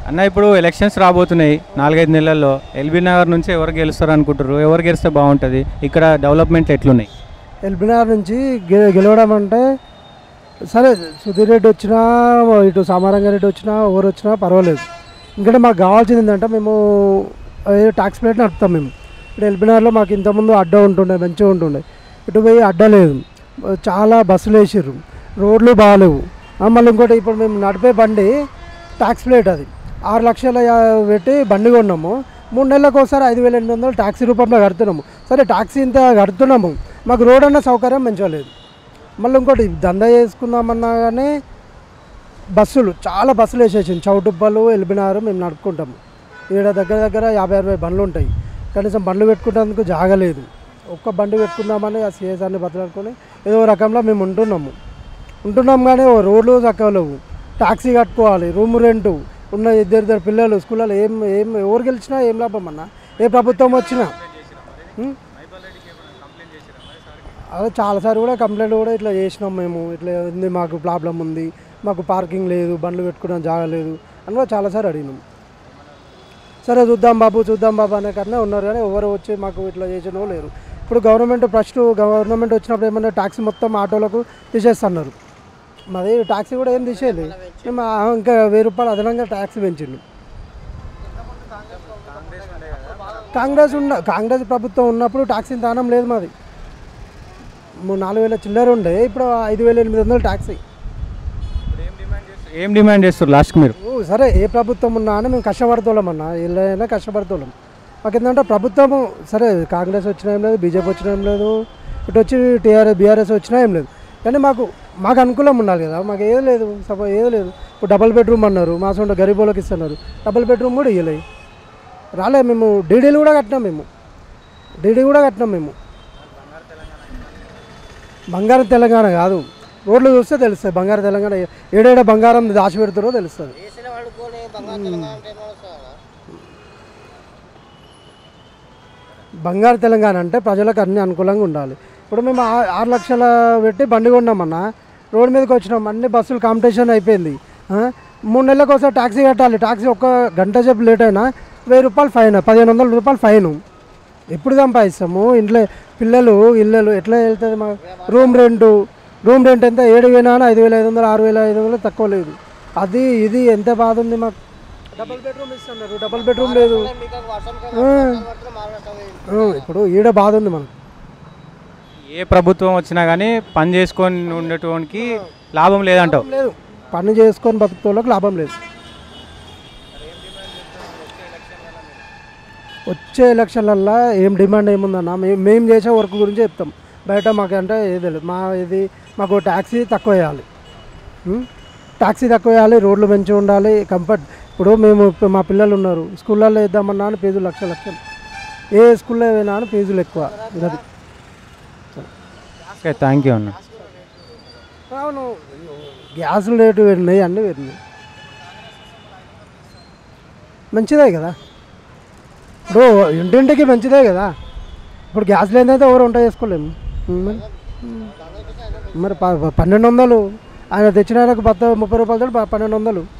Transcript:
అన్న ఇప్పుడు ఎలక్షన్స్ రాబోతున్నాయి నాలుగైదు నెలల్లో ఎల్బీ నగర్ నుంచి ఎవరు గెలుస్తారు అనుకుంటారు ఎవరు గెలిస్తే బాగుంటుంది ఇక్కడ డెవలప్మెంట్ ఎట్లున్నాయి ఎల్బినార్ నుంచి గె గెలవడం అంటే సరే సుధీర్ రెడ్డి వచ్చినా ఇటు సామారంగా రెడ్డి వచ్చినా ఎవరు వచ్చినా పర్వాలేదు ఎందుకంటే మాకు కావాల్సింది ఏంటంటే మేము ట్యాక్స్ ప్లేట్ నడుపుతాం మేము ఇప్పుడు ఎల్బినార్లో మాకు ఇంతకుముందు అడ్డ ఉంటుండే మంచిగా ఉంటుండే ఇటు పోయి అడ్డ లేదు చాలా బస్సులు వేసారు రోడ్లు బాగాలేవు ఆ, మళ్ళీ ఇంకోటి ఇప్పుడు మేము నడిపే బండి ట్యాక్స్ ప్లేట్ అది ఆరు లక్షల యా- పెట్టి బండి కొన్నాము మూడు నెలలకు ఒకసారి ఐదు వేల ఎనిమిది వందలు ట్యాక్సీ రూపంలో కడుతున్నాము సరే ట్యాక్సీ ఇంత కడుతున్నాము మాకు రోడ్ అన్న సౌకర్యం మంచిగా లేదు మళ్ళీ ఇంకోటి దందా చేసుకుందామన్నా కానీ బస్సులు చాలా బస్సులు వేసేసింది చౌటుప్పలు ఎల్బినారు మేము నడుపుకుంటాము ఈడ దగ్గర దగ్గర యాభై అరవై బండ్లు ఉంటాయి కనీసం బండ్లు పెట్టుకుంటేందుకు జాగలేదు ఒక్క బండి పెట్టుకుందామని ఆ సిఎస్ఆర్ని బతలాడుకొని ఏదో రకంలో మేము ఉంటున్నాము ఉంటున్నాం కానీ ఓ రోడ్లు చక్కగా లేవు టాక్సీ కట్టుకోవాలి రూమ్ రెంటు ఉన్న ఇద్దరు ఇద్దరు పిల్లలు స్కూల్లో ఏం ఏం ఎవరు గెలిచినా ఏం లాభం అన్న ఏ ప్రభుత్వం వచ్చినా ఉం? అదే చాలాసార్లు కూడా కంప్లైంట్ కూడా ఇట్లా చేసినాం మేము ఇట్లా ఉంది మాకు ప్రాబ్లం ఉంది మాకు పార్కింగ్ లేదు బండ్లు పెట్టుకోవడం జాగా లేదు అని కూడా చాలాసార్లు అడిగినాం సరే చూద్దాం బాబు చూద్దాం బాబు అనే కన్నా ఉన్నారు కానీ ఎవరు వచ్చి మాకు ఇట్లా చేసిన వాళ్ళు లేరు ఇప్పుడు గవర్నమెంట్ ఫస్ట్ గవర్నమెంట్ వచ్చినప్పుడు ఏమన్నా ట్యాక్సీ మొత్తం ఆటోలకు తీసేస్తున్నారు మాది ట్యాక్సీ కూడా ఏం తీసేయాలి మేము ఆ ఇంకా వెయ్యి రూపాయలు అదనంగా ట్యాక్సీ పెంచిండు కాంగ్రెస్ ఉన్న కాంగ్రెస్ ప్రభుత్వం ఉన్నప్పుడు ట్యాక్సీ దానం లేదు మాది మూడు నాలుగు వేల చిల్లర ఉండే ఇప్పుడు ఐదు వేల ఎనిమిది వందలు ట్యాక్సీ ఏం డిమాండ్ చేస్తారు లాస్ట్కి మీరు ఓ, సరే ఏ ప్రభుత్వం ఉన్నా అని మేము కష్టపడుతున్నాం అన్న ఏదైనా కష్టపడుతున్నాం మాకు ఏంటంటే ప్రభుత్వము సరే కాంగ్రెస్ వచ్చినా ఏం లేదు బీజేపీ వచ్చినా ఏం లేదు ఇటు వచ్చి టీఆర్ఎస్ బీఆర్ఎస్ వచ్చినా ఏం లేదు కానీ మాకు మాకు అనుకూలం ఉండాలి కదా మాకు ఏది లేదు సపో ఏది లేదు ఇప్పుడు డబల్ బెడ్రూమ్ అన్నారు మా సొంత గరీబోళ్ళకి ఇస్తున్నారు డబల్ బెడ్రూమ్ కూడా ఇవ్వలేదు రాలే మేము డీడీలు కూడా కట్టినాం మేము డీడీ కూడా కట్టినాం మేము బంగారం తెలంగాణ కాదు రోడ్లు చూస్తే తెలుస్తుంది బంగారం తెలంగాణ ఏడేడ బంగారం దాచి పెడతారో తెలుస్తుంది బంగారు తెలంగాణ అంటే ప్రజలకు అన్ని అనుకూలంగా ఉండాలి ఇప్పుడు మేము ఆ- ఆరు లక్షల పెట్టి బండి కొన్నామన్న రోడ్ మీదకి వచ్చినాం అన్ని బస్సులు కాంపిటీషన్ అయిపోయింది ఆ? మూడు నెలలకు ఒకసారి ట్యాక్సీ కట్టాలి ట్యాక్సీ ఒక్క గంట సేపు లేట్ అయినా వెయ్యి రూపాయలు ఫైన్ పదిహేను వందల రూపాయలు ఫైన్ ఎప్పుడు సంపాదిస్తాము ఇంట్లో పిల్లలు ఇళ్ళలు ఎట్లా వెళ్తుంది మా రూమ్ రెంటు రూమ్ రెంట్ ఎంత ఏడు వేల ఐదు వేల ఐదు వందలు ఆరు వేల ఐదు వందలు తక్కువ లేదు అది ఇది ఎంత బాధ ఉంది మాకు డబల్ బెడ్రూమ్ ఇస్తున్నారు డబల్ బెడ్రూమ్ లేదు ఆ. ఆ, ఇప్పుడు ఈడ బాధ ఉంది మనకు ఏ ప్రభుత్వం వచ్చినా కానీ పని చేసుకొని ఉండేటోనికి లాభం లేదంటావు లేదు పని చేసుకొని బతుకుతోళ్ళకి లాభం లేదు వచ్చే ఎలక్షన్లల్లో ఏం డిమాండ్ ఏముందన్న మేము మేము చేసే వర్క్ గురించి చెప్తాం బయట మాకు అంటే ఏది లేదు మా ఇది మాకు ట్యాక్సీ తక్కువ వేయాలి ఉం? ట్యాక్సీ తక్కువ వేయాలి రోడ్లు మంచిగా ఉండాలి కంఫర్ట్ ఇప్పుడు మేము ఇప్పుడు మా పిల్లలు ఉన్నారు స్కూళ్ళల్లో వేద్దామన్నా అని ఫీజులు లక్ష లక్షలు ఏ స్కూల్లో పోయినా అని ఫీజులు ఎక్కువ అది ఓకే థ్యాంక్ యూ అన్న అవును గ్యాస్ రేటు పెరిగినాయి అన్నీ పెరిగినాయి మంచిదే కదా ఇప్పుడు ఇంటింటికి మంచిదే కదా ఇప్పుడు గ్యాస్ లేదైతే ఎవరు వంట చేసుకోలేము ఉం, మరి ఉం. మరి ప- పన్నెండు వందలు ఆయన తెచ్చిన ఆయనకు పత్త ముప్పై రూపాయలు తోటి ప- పన్నెండు వందలు